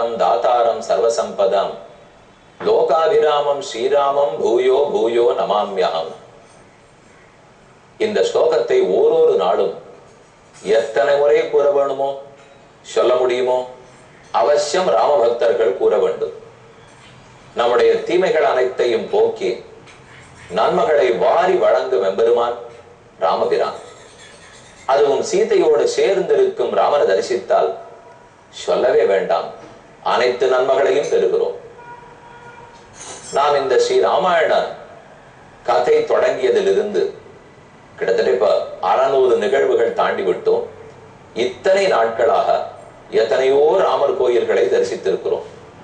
தாத்தாரம் தாத்தாரம் சர்வசம்பதம் லோகாபிராமம் ஸ்ரீராமம் பூயோ பூயோ நமாம்யகம் இந்த ஸ்லோகத்தை ஓரொரு நாளும் எத்தனை முறை கூற வேணுமோ சொல்ல முடியுமோ அவசியம் ராமபக்தர்கள் கூற வேண்டும் நம்முடைய தீமைகள் அனைத்தையும் போக்கி நன்மைகளை வாரி வழங்கும் எம்பெருமான் ராமபிரான் அதுவும் சீதையோடு சேர்ந்திருக்கும் ராமனை தரிசித்தால் சொல்லவே வேண்டாம் அனைத்து நன்மைகளையும் பெறுகிறோம் நாம் இந்த ஸ்ரீ ராமாயண கதை தொடங்கியதிலிருந்து கிட்டத்தட்ட இப்ப அறநூறு நிகழ்வுகள் தாண்டி விட்டோம் இத்தனை நாட்களாக எத்தனையோ ராமர் கோயில்களை தரிசித்திருக்கிறோம்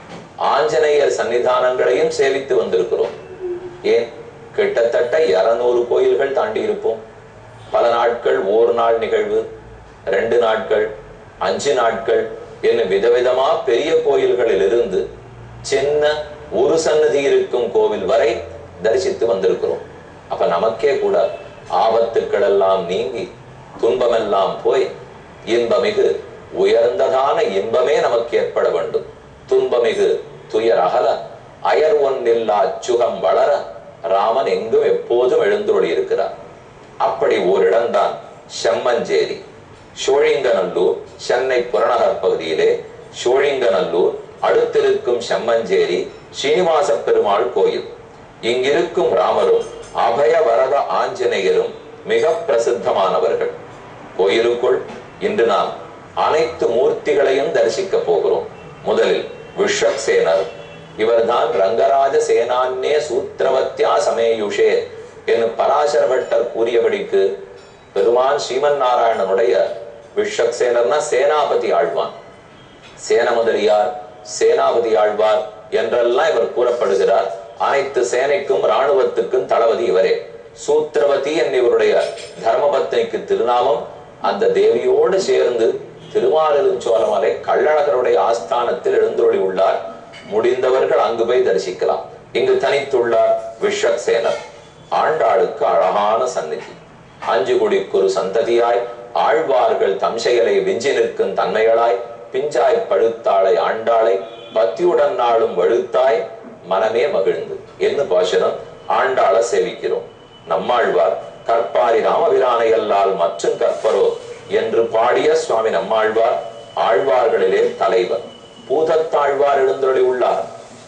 ஆஞ்சநேயர் சன்னிதானங்களையும் சேவித்து வந்திருக்கிறோம் ஏன் கிட்டத்தட்ட இருநூறு கோயில்கள் தாண்டி இருப்போம் பல நாட்கள் ஓர் நாள் நிகழ்வு ரெண்டு நாட்கள் அஞ்சு நாட்கள் என்ன விதவிதமா பெரிய கோயில்களில் இருந்து சின்ன ஒரு சன்னதி இருக்கும் கோவில் வரை தரிசித்து வந்திருக்கிறோம் அப்ப நமக்கே கூட ஆபத்துக்கள் எல்லாம் நீங்கி துன்பமெல்லாம் போய் இன்பமிகு உயர்ந்ததான இன்பமே நமக்கு ஏற்பட வேண்டும் துன்பமிகு துயர் அகல அயர் ஒன்றில்லா சுகம் வளர ராமன் எங்கும் எப்போதும் எழுந்துள்ளி இருக்கிறார் அப்படி ஓரிடம்தான் செம்மஞ்சேரி சோழிங்கநல்லூர் சென்னை புறநகர் பகுதியிலே சோழிங்கநல்லூர் அடுத்திருக்கும் செம்மஞ்சேரி ஸ்ரீனிவாச பெருமாள் கோயில் இங்கிருக்கும் ராமரும் அபய வரத ஆஞ்சநேயரும் மிக பிரசித்தமானவர்கள் கோயிலுக்குள் இன்று நாம் அனைத்து மூர்த்திகளையும் தரிசிக்க போகிறோம் முதலில் விஷக்சேனர் இவர்தான் ரங்கராஜ சேனான்னே சூத்திரவத்யா சமேயுஷே என்று பராசர பட்டர் கூறியபடிக்கு பெருமான் ஸ்ரீமன் நாராயணனுடைய விஷக்சேனர்னா சேனாபதி ஆழ்வான் சேனமுதலியார் சேனாபதி ஆழ்வார் என்றெல்லாம் இவர் கூறப்படுகிறார் அனைத்து சேனைக்கும் ராணுவத்துக்கும் தளபதி இவரே சூத்திரவதி என் இவருடைய தர்மபத்னிக்கு திருநாமம் அந்த தேவியோடு சேர்ந்து திருமாலிருஞ்சோலமலை கள்ளழகருடைய ஆஸ்தானத்தில் எழுந்தொழி உள்ளார் முடிந்தவர்கள் அங்கு போய் தரிசிக்கலாம் இங்கு தனித்துள்ளார் விஷக்சேனர் ஆண்டாளுக்கு அழகான சந்நிதி அஞ்சு குடிக்குரு சந்ததியாய் ஆழ்வார்கள் தம் செயலை விஞ்சி நிற்கும் தன்மைகளாய் பிஞ்சாய் பழுத்தாளை ஆண்டாளை பக்தியுடன் நாளும் வழுத்தாய் மனமே மகிழ்ந்து என்ன பாசனம் ஆண்டாள சேவிக்கிறோம் நம்மாழ்வார் கற்பாரி ராமபிரானை அல்லால் மற்றும் கற்பரோ என்று பாடிய சுவாமி நம்மாழ்வார் ஆழ்வார்களிலே தலைவர் பூதத்தாழ்வார் எழுந்தொழி உள்ளார்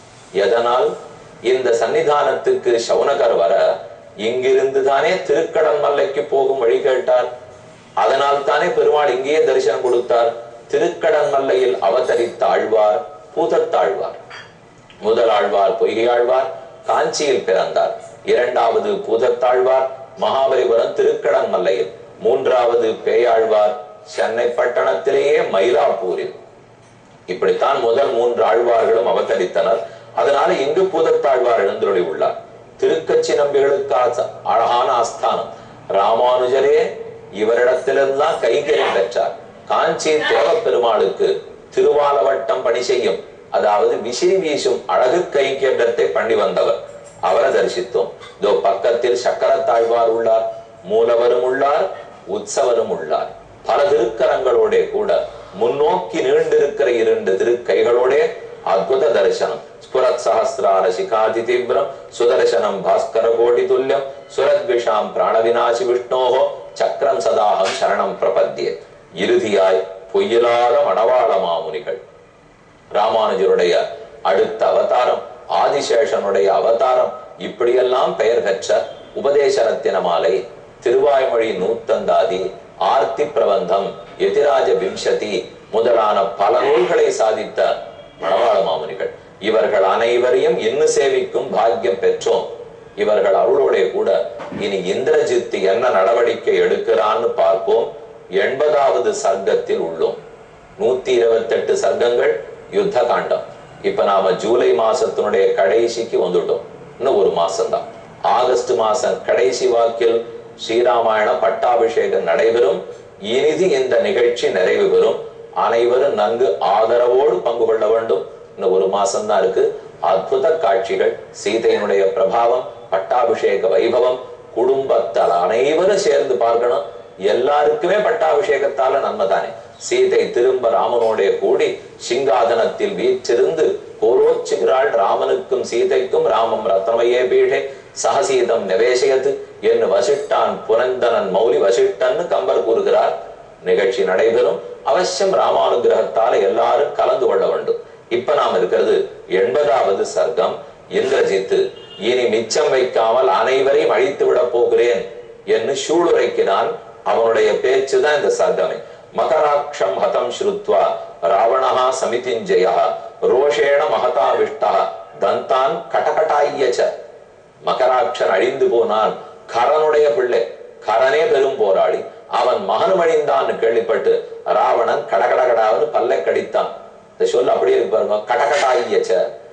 எதனால் இந்த சன்னிதானத்துக்கு சவுனகர் வர இங்கிருந்து தானே திருக்கடன் மல்லைக்கு போகும் வழி கேட்டார் அதனால் தானே பெருமாள் இங்கேயே தரிசனம் கொடுத்தார் திருக்கடன் மல்லையில் அவதரித்த ஆழ்வார் பூதத்தாழ்வார் முதல் ஆழ்வார் பொய்கையாழ்வார் காஞ்சியில் பிறந்தார் இரண்டாவது பூதத்தாழ்வார் மகாபலிபுரம் திருக்கடன் மல்லையில் மூன்றாவது பேயாழ்வார் சென்னை பட்டணத்திலேயே மயிலாப்பூரில் இப்படித்தான் முதல் மூன்று ஆழ்வார்களும் அவதரித்தனர் அதனால இங்கு பூதத்தாழ்வார் எழுந்தருளி உள்ளார் திருக்கச்சி நம்பிகளுக்கு ஆச- அழகான ஆஸ்தானம் ராமானுஜரே இவரிடத்திலிருந்தான் கைங்கரியம் பெற்றார் காஞ்சி தேவ பெருமாளுக்கு திருவாலவட்டம் பணி செய்யும் அதாவது விசிறி வீசும் அழகு கைங்கரியத்தை பண்ணி வந்தவர் அவரை தரிசித்தோம் இதோ பக்கத்தில் சக்கரத்தாழ்வார் உள்ளார் மூலவரும் உள்ளார் உற்சவரும் உள்ளார் பல திருக்கரங்களோட கூட முன்னோக்கி நீண்டிருக்கிற இரண்டு திருக்கைகளோட அற்புத தரிசனம் ஸ்புரத் சஹசிரார சிகாதி தீவிரம் சுதர்சனம் பாஸ்கர கோடி துல்லியம் சுரத்விஷாம் பிராணவிநாசி விஷ்ணோகோ சக்கரம் சதாகம் சரணம் பிரபத்தியே இறுதியாய் பொய்யிலாத மணவாள மாமுனிகள் ராமானுஜருடைய அடுத்த அவதாரம் ஆதிசேஷனுடைய அவதாரம் இப்படியெல்லாம் பெயர் பெற்ற உபதேச ரத்தின மாலை திருவாய்மொழி நூத்தந்தாதி ஆர்த்தி பிரபந்தம் எதிராஜ விம்சதி முதலான பல நூல்களை சாதித்த மணவாள மாமுனிகள் இவர்கள் அனைவரையும் இன்னும் சேவிக்கும் பாக்கியம் பெற்றோம் இவர்கள் அவளோட கூட இனி இந்திரஜித்து என்ன நடவடிக்கை எடுக்கிறான்னு பார்ப்போம் எண்பதாவது சர்க்கத்தில் உள்ளோம் நூத்தி இருபத்தெட்டு சர்க்கங்கள் யுத்த காண்டம் இப்ப நாம ஜூலை மாசத்தினுடைய கடைசிக்கு வந்துட்டோம் இன்னும் ஒரு மாசம்தான் ஆகஸ்ட் மாசம் கடைசி வாக்கில் ஸ்ரீராமாயண பட்டாபிஷேகம் நடைபெறும் இனிது இந்த நிகழ்ச்சி நிறைவு பெறும் அனைவரும் நன்கு ஆதரவோடு பங்கு கொள்ள வேண்டும் இன்னும் ஒரு மாசம் தான் இருக்கு அற்புத காட்சிகள் சீதையினுடைய பிரபாவம் பட்டாபிஷேக வைபவம் குடும்பத்தால் அனைவரும் சேர்ந்து பார்க்கணும் எல்லாருக்குமே பட்டாபிஷேகத்தால நன்மை தானே சீதை திரும்ப ராமனோடே கூடி சிங்காதனத்தில் வீற்றிருந்து கோரோச்சுகிறாள் ராமனுக்கும் சீதைக்கும் ராமம் ரத்னமையே பீடே சகசீதம் நிவேசயத்து என்று வசிட்டான் புனந்தனன் மௌலி வசிட்டன்னு கம்பர் கூறுகிறார் நிகழ்ச்சி நடைபெறும் அவசியம் ராமானுகிரகத்தால எல்லாரும் கலந்து கொள்ள வேண்டும் இப்ப நாம் இருக்கிறது எண்பதாவது சர்க்கம் இந்திரஜித்து இனி மிச்சம் வைக்காமல் அனைவரையும் அழித்து விட போகிறேன் என்று சூளுரைக்கிறான் அவனுடைய பேச்சு தான் இந்த சர்க்கமே மகராட்சம் ஹதம் ஸ்ருத்வா ராவணஹா சமிதிஞ்சய ரோஷேண மகதாவிஷ்டா தந்தான் கடகடாய்யச்ச மகராட்சன் அழிந்து போனான் கரனுடைய பிள்ளை கரனே பெரும் போராளி அவன் மகனும் அழிந்தான்னு கேள்விப்பட்டு ராவணன் கடகடகடாவது பல்லை கடித்தான் இந்த சொல் அப்படியே இருக்கு பாருங்க கடகடாய்யச்ச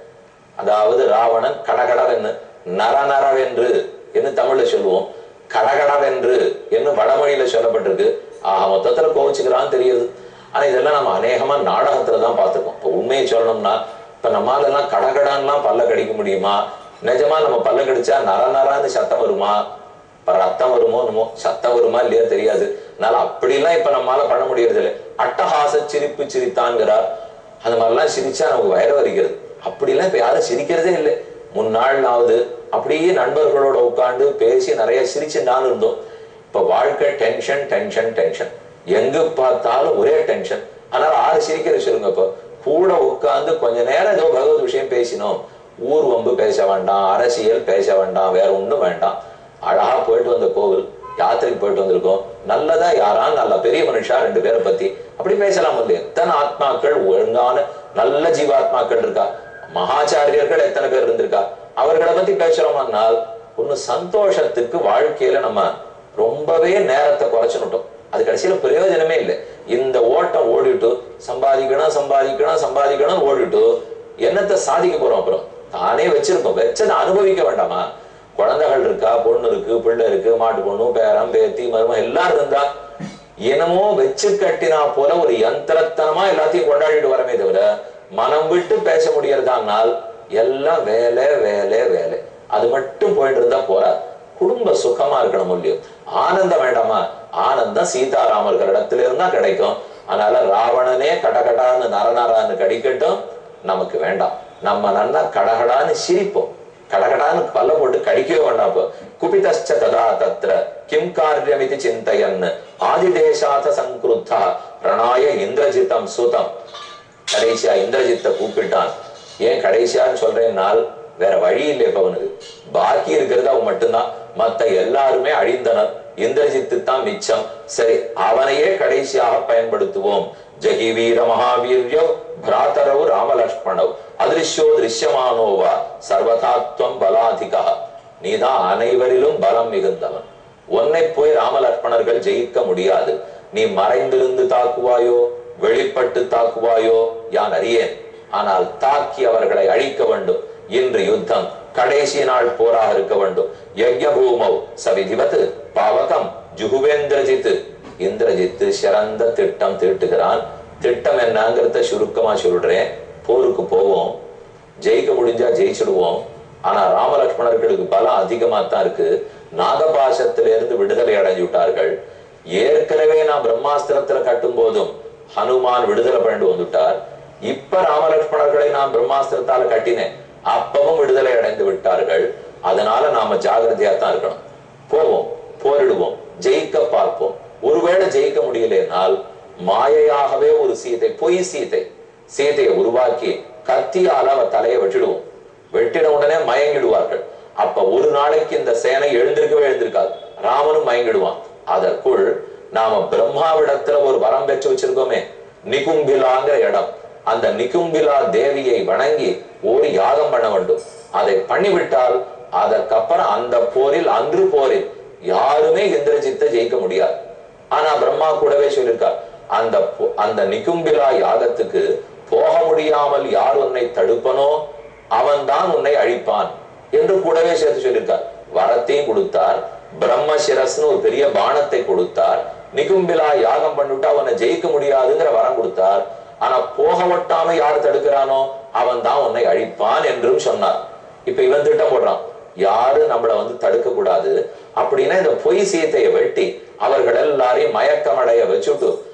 அதாவது ராவணன் கடகடவென்று நரநரவென்று என்று தமிழ்ல சொல்லுவோம் கடகடவென்று என்று வடமொழியில சொல்லப்பட்டிருக்கு ஆக மொத்தத்துல கோவிச்சுக்கிறான்னு தெரியுது ஆனா இதெல்லாம் நம்ம அநேகமா நாடகத்துல தான் பார்த்திருக்கோம் இப்போ உண்மையை சொல்லணும்னா இப்ப நம்மாலெல்லாம் கடகடான்லாம் பல்ல கடிக்க முடியுமா நிஜமா நம்ம பல்ல கடிச்சா நர நரான்னு சத்தம் வருமா இப்ப ரத்தம் வருமோ என்னமோ சத்தம் வருமா இல்லையா தெரியாது அதனால அப்படிலாம் இப்ப நம்மால பண்ண முடியறது இல்லை அட்டஹாச சிரிப்பு சிரித்தான்கிறார் அந்த மாதிரிலாம் சிரிச்சா நமக்கு வயிறு வரிக்கிறது அப்படிலாம் இப்ப யாரும் சிரிக்கிறதே இல்லை முன்னாள்னாவது அப்படியே நண்பர்களோட உட்கார்ந்து பேசி நிறைய சிரிச்சு நான் இருந்தோம் இப்ப வாழ்க்கை டென்ஷன் டென்ஷன் டென்ஷன் எங்க பார்த்தாலும் ஒரே டென்ஷன் அதனால ஆறு சிரிக்கிற சொல்லுங்க இப்போ கூட உட்கார்ந்து கொஞ்ச நேரம் ஏதோ பகவத் விஷயம் பேசினோம் ஊர் வம்பு பேச வேண்டாம் அரசியல் பேச வேண்டாம் வேற ஒண்ணும் வேண்டாம் அழகா போயிட்டு வந்த கோவில் யாத்திரைக்கு போயிட்டு வந்திருக்கோம் நல்லதா யாரா நல்ல பெரிய மனுஷா ரெண்டு பேரை பத்தி அப்படி பேசலாம் இல்லையா எத்தனை ஆத்மாக்கள் ஒழுங்கான நல்ல ஜீவாத்மாக்கள் இருக்கா மகாச்சாரியர்கள் எத்தனை பேர் இருந்திருக்கா அவர்களை பத்தி பேசுறோம்னால் ஒண்ணு சந்தோஷத்துக்கு வாழ்க்கையில நம்ம ரொம்பவே நேரத்தை குறைச்சுனுட்டோம் அது கடைசியில பிரயோஜனமே இல்லை இந்த ஓட்டம் ஓடிட்டு சம்பாதிக்கணும் சம்பாதிக்கணும் சம்பாதிக்கணும் ஓடிட்டு என்னத்தை சாதிக்க போறோம் அப்புறம் தானே வச்சிருக்கோம் வச்சதை அனுபவிக்க வேண்டாமா குழந்தைகள் இருக்கா பொண்ணு இருக்கு பிள்ளை இருக்கு மாட்டு பொண்ணு பேரம் பேத்தி மருமம் எல்லாரும் இருந்தா என்னமோ வச்சு கட்டினா போல ஒரு யந்திரத்தனமா எல்லாத்தையும் கொண்டாடிட்டு வரமே தவிர மனம் விட்டு பேச முடியறதானால் எல்லாம் வேலை வேலை வேலை அது மட்டும் போயிட்டு இருந்தா போறாது குடும்ப சுகமா இருக்கணும் இல்லையோ ஆனந்தம் வேண்டாமா ஆனந்தம் சீதாராமர்கள் இடத்துல இருந்தா கிடைக்கும் அதனால ராவணனே கடகடான்னு நரநரான்னு கடிக்கட்டும் நமக்கு வேண்டாம் நம்ம நன்னா கடகடான்னு சிரிப்போம் கடகடான்னு பல்ல போட்டு கடிக்கவே வேண்டாம் இப்போ குபிதச்ச ததா தத்ர கிம் காரியமிதி சிந்தையன் ஆதிதேசாத சங்கிருத்தா ரணாய இந்திரஜித்தம் சுதம் கடைசியா இந்திரஜித்தை கூப்பிட்டான் ஏன் கடைசியான்னு சொல்றேன்னால் வேற வழி இல்லை இப்ப அவனுக்கு பாக்கி இருக்கிறது அவன் மட்டும்தான் மத்த எல்லாருமே அழிந்தனர் இந்திரஜித்து தான் மிச்சம் சரி அவனையே கடைசியாக பயன்படுத்துவோம் ஜெகி வீர மகாவீரியோ பிராத்தரவு ராமலக்ஷ்மணவ் அதிருஷ்யோ திருஷ்யமானோவா சர்வதாத்வம் பலாதிகா நீதான் அனைவரிலும் பலம் மிகுந்தவன் உன்னை போய் ராமலக்ஷ்மணர்கள் ஜெயிக்க முடியாது நீ மறைந்திருந்து தாக்குவாயோ வெளிப்பட்டு தாக்குவாயோ யான் அறியேன் ஆனால் தாக்கி அவர்களை அழிக்க வேண்டும் இன்று யுத்தம் கடைசி நாள் போராக இருக்க வேண்டும் யஜ்ய பூமௌ சவிதிவத் பாவகம் ஜுகுவேந்திரஜித் இந்திரஜித்து சிறந்த திட்டம் தீட்டுகிறான் திட்டம் என்னங்கிறத சுருக்கமா சொல்றேன் போருக்கு போவோம் ஜெயிக்க முடிஞ்சா ஜெயிச்சிடுவோம் ஆனா ராமலட்சுமணர்களுக்கு பலம் அதிகமா தான் இருக்கு நாகபாசத்தில இருந்து விடுதலை அடைஞ்சு விட்டார்கள் ஏற்கனவே நான் பிரம்மாஸ்திரத்துல கட்டும் போதும் ஹனுமான் விடுதலை பண்ணிட்டு வந்துட்டார் இப்ப ராமலட்சுமணர்களை நான் பிரம்மாஸ்திரத்தால கட்டினேன் அப்பவும் விடுதலை அடைந்து விட்டார்கள் அதனால நாம ஜாகிரதையா தான் இருக்கணும் போவோம் போரிடுவோம் ஜெயிக்க பார்ப்போம் ஒருவேளை ஜெயிக்க முடியலைனால் மாயையாகவே ஒரு சீதை பொய் சீதை சீதையை உருவாக்கி கத்தியால அவ தலையை வெட்டிடுவோம் வெட்டின உடனே மயங்கிடுவார்கள் அப்ப ஒரு நாளைக்கு இந்த சேனை எழுந்திருக்கவே எழுந்திருக்காது ராமனும் மயங்கிடுவான் அதற்குள் நாம பிரம்மாவிடத்துல ஒரு வரம் பெற்று வச்சிருக்கோமே நிகும்பிலாங்கிற இடம் அந்த நிகும்பிலா தேவியை வணங்கி ஒரு யாகம் பண்ண வேண்டும் அதை பண்ணிவிட்டால் அதற்கப்புறம் அந்த போரில் அன்று போரில் யாருமே இந்திரஜித்தை ஜெயிக்க முடியாது ஆனா பிரம்மா கூடவே சொல்லியிருக்கார் அந்த பொ- அந்த நிகும்பிலா யாகத்துக்கு போக முடியாமல் யார் உன்னை தடுப்பனோ அவன்தான் உன்னை அழிப்பான் என்று கூடவே சேர்த்து சொல்லியிருக்கார் வரத்தையும் கொடுத்தார் பிரம்மசிரஸ்னு ஒரு பெரிய பானத்தை கொடுத்தார் நிகும்பிலா யாகம் பண்ணிவிட்டு அவனை ஜெயிக்க முடியாதுங்கிற வரம் கொடுத்தார் ஆனா போக ஒட்டாம யார் தடுக்கிறானோ அவன் தான் உன்னை அழிப்பான் என்றும் சொன்னார் இப்ப இவன் திட்டம் போடுறான் யாரும் நம்மள வந்து தடுக்க கூடாது அப்படின்னா இந்த பொய் சீத்தையை வெட்டி அவர்கள் எல்லாரையும் மயக்கமடைய வச்சுட்டு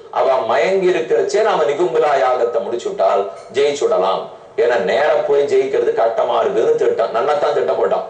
அவன் மயங்கி இருக்கிறச்சே நாம நிகும்பலா யாகத்தை முடிச்சுட்டால் ஜெயிச்சுடலாம் ஏன்னா நேர போய் ஜெயிக்கிறது கட்டமா இருக்குன்னு திட்டம் நன்னத்தான் திட்டம் போட்டான்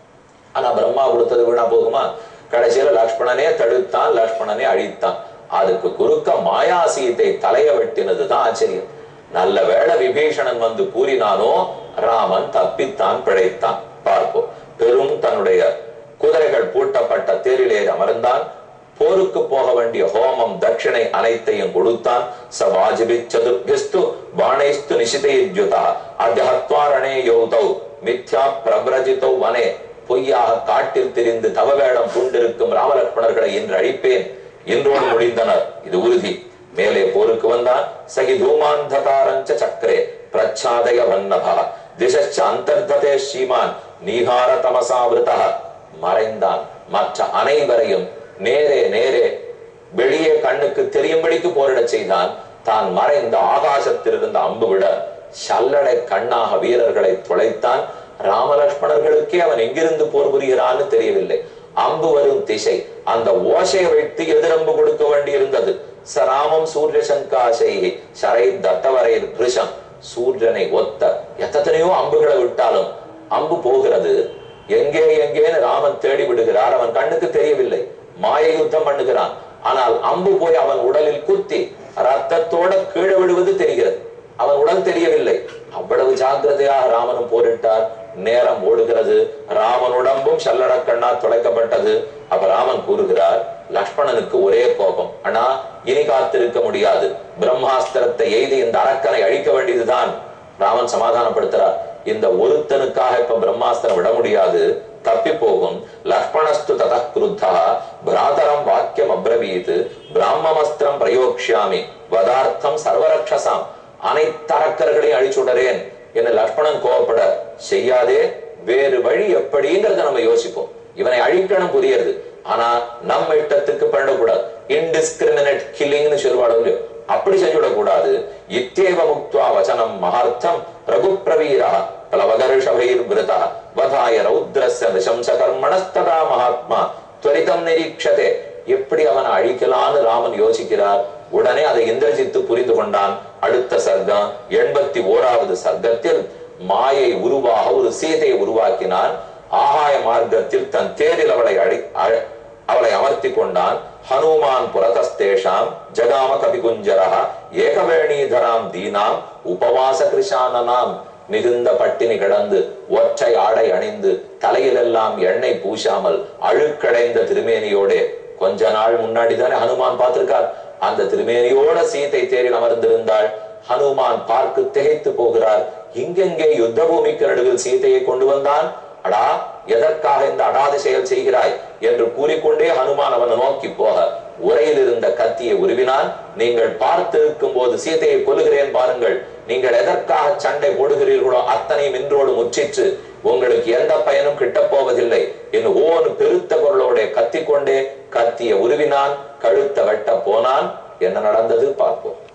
ஆனா பிரம்மா கொடுத்தது வீணா போகுமா கடைசியில லக்ஷ்மணனே தடுத்தான் லக்ஷ்மணனே அழித்தான் அதுக்கு குறுக்க மாயாசீத்தை தலைய வெட்டினதுதான் ஆச்சரியம் நல்ல வேளை விபீஷணன் வந்து கூறினானோ ராமன் தப்பித்தான் பிழைத்தான் பார்ப்போம் பெரும் தன்னுடைய குதிரைகள் பூட்டப்பட்ட தேரிலேறி அமர்ந்தான் போருக்கு போக வேண்டிய ஹோமம் தட்சிணை அனைத்தையும் கொடுத்தான் ச வாஜிபி சதுர்பிஸ்து பாணைஸ்து நிஷிதயுதா அத்தியத்வாரணே யோதௌ மித்யா பிரபிரஜிதௌ வனே பொய்யாக காட்டில் திரிந்து தவவேடம் பூண்டிருக்கும் ராமலட்சுமணர்களை இன்று அழிப்பேன் இன்றோடு முடிந்தனர் இது உறுதி மேலே போருக்கு வந்தான் சகி தூமாந்தகாரஞ்ச சக்கரே பிரச்சாதய வன்னபா திசச்ச அந்தர்ததே ஸ்ரீமான் நீகார தமசாவிருதா மறைந்தான் மற்ற அனைவரையும் நேரே நேரே வெளியே கண்ணுக்கு தெரியும்படிக்கு போரிடச் செய்தான் தான் மறைந்த ஆகாசத்தில் இருந்த அம்பு விட சல்லடை கண்ணாக வீரர்களை துளைத்தான் ராமலட்சுமணர்களுக்கே அவன் எங்கிருந்து போர் புரிகிறான்னு தெரியவில்லை அம்பு வரும் திசை அந்த ஓசையை வைத்து எதிரம்பு கொடுக்க வேண்டியிருந்தது சராமம் சூரிய சங்காசை சரை தத்தவரை ரிஷம் சூரியனை ஒத்த எத்தனையோ அம்புகளை விட்டாலும் அம்பு போகிறது எங்கே எங்கேன்னு ராமன் தேடி விடுகிறார் அவன் கண்ணுக்கு தெரியவில்லை மாய யுத்தம் பண்ணுகிறான் ஆனால் அம்பு போய் அவன் உடலில் குத்தி ரத்தத்தோட கீழே விடுவது தெரிகிறது அவன் உடல் தெரியவில்லை அவ்வளவு ஜாக்கிரதையாக ராமனும் போரிட்டார் நேரம் ஓடுகிறது ராமன் உடம்பும் சல்லடக்கண்ணா தொலைக்கப்பட்டது அப்ப ராமன் கூறுகிறார் லக்ஷ்மணனுக்கு ஒரே கோபம் அண்ணா இனி காத்திருக்க முடியாது பிரம்மாஸ்திரத்தை எய்து இந்த அரக்கனை அழிக்க வேண்டியதுதான் ராமன் சமாதானப்படுத்துறார் இந்த ஒருத்தனுக்காக இப்ப பிரம்மாஸ்திரம் விட முடியாது தப்பி போகும் லக்ஷ்மணஸ்து தத கிருத்தா பிராதரம் வாக்கியம் அப்ரவீத் பிராமமஸ்திரம் பிரயோக்ஷாமி வதார்த்தம் சர்வரக்ஷசாம் அனைத்து அரக்கர்களையும் அழிச்சுடறேன் என்று லக்ஷ்மணன் கோவப்பட செய்யாதே வேறு வழி எப்படிங்கிறத நம்ம யோசிப்போம் இவனை அழிக்கணும் புரியுது ஆனா நம்ம இஷ்டத்துக்கு பண்ணக்கூடாது இன்டிஸ்கிரிமினேட் கில்லிங்னு சொல்வாடு இல்லையோ அப்படி செஞ்சுவிடக் கூடாது இத்தேவ முக்துவா வச்சனம் மகார்த்தம் ரகு பிரவீரா பிளவகர்ஷபைர் விரதா வதாய ரௌத்ரஸ்ய நிசம்ச கர்மணஸ்ததா மகாத்மா துவரிதம் நிரீட்சதே எப்படி அவனை அழிக்கலான்னு ராமன் யோசிக்கிறார் உடனே அதை இந்திரஜித்து புரிந்து கொண்டான் அடுத்த சர்க்கம் எண்பத்தி ஓராவது சர்க்கத்தில் மாயை உருவாக ஒரு சீதையை உருவாக்கினான் ஆகாய மார்க்கத்தில் தன் தேரில் அவளை அழி அழ- அவளை அமர்த்தி கொண்டான் ஹனுமான் புரதஸ்தேஷாம் ஜகாம கபிகுஞ்சரா ஏகவேணீதராம் தீனாம் உபவாச கிருஷானனாம் மிகுந்த பட்டினி கிடந்து ஒற்றை ஆடை அணிந்து தலையிலெல்லாம் எண்ணெய் பூசாமல் அழுக்கடைந்த திருமேனியோட கொஞ்ச நாள் முன்னாடி தானே ஹனுமான் பார்த்திருக்கார் அந்த திருமேனியோட சீதை தேரில் அமர்ந்திருந்தாள் ஹனுமான் பார்க்கு திகைத்து போகிறார் இங்கெங்கே யுத்த பூமிக்கு நடுவில் சீதையை கொண்டு வந்தான் அடா எதற்காக இந்த அடாத செயல் செய்கிறாய் என்று கூறிக்கொண்டே ஹனுமான் அவனை நோக்கி போக உரையில் இருந்த கத்தியை உருவினான் நீங்கள் பார்த்திருக்கும் போது சீதையை கொல்லுகிறேன் பாருங்கள் நீங்கள் எதற்காக சண்டை போடுகிறீர்களோ அத்தனையும் இன்றோடு முற்றிற்று உங்களுக்கு எந்த பயனும் கிட்டப் போவதில்லை என்று ஓன் பெருத்த குரலோட கத்திக்கொண்டே கத்தியை உருவினான் கழுத்த வெட்ட போனான் என்ன நடந்தது பார்ப்போம்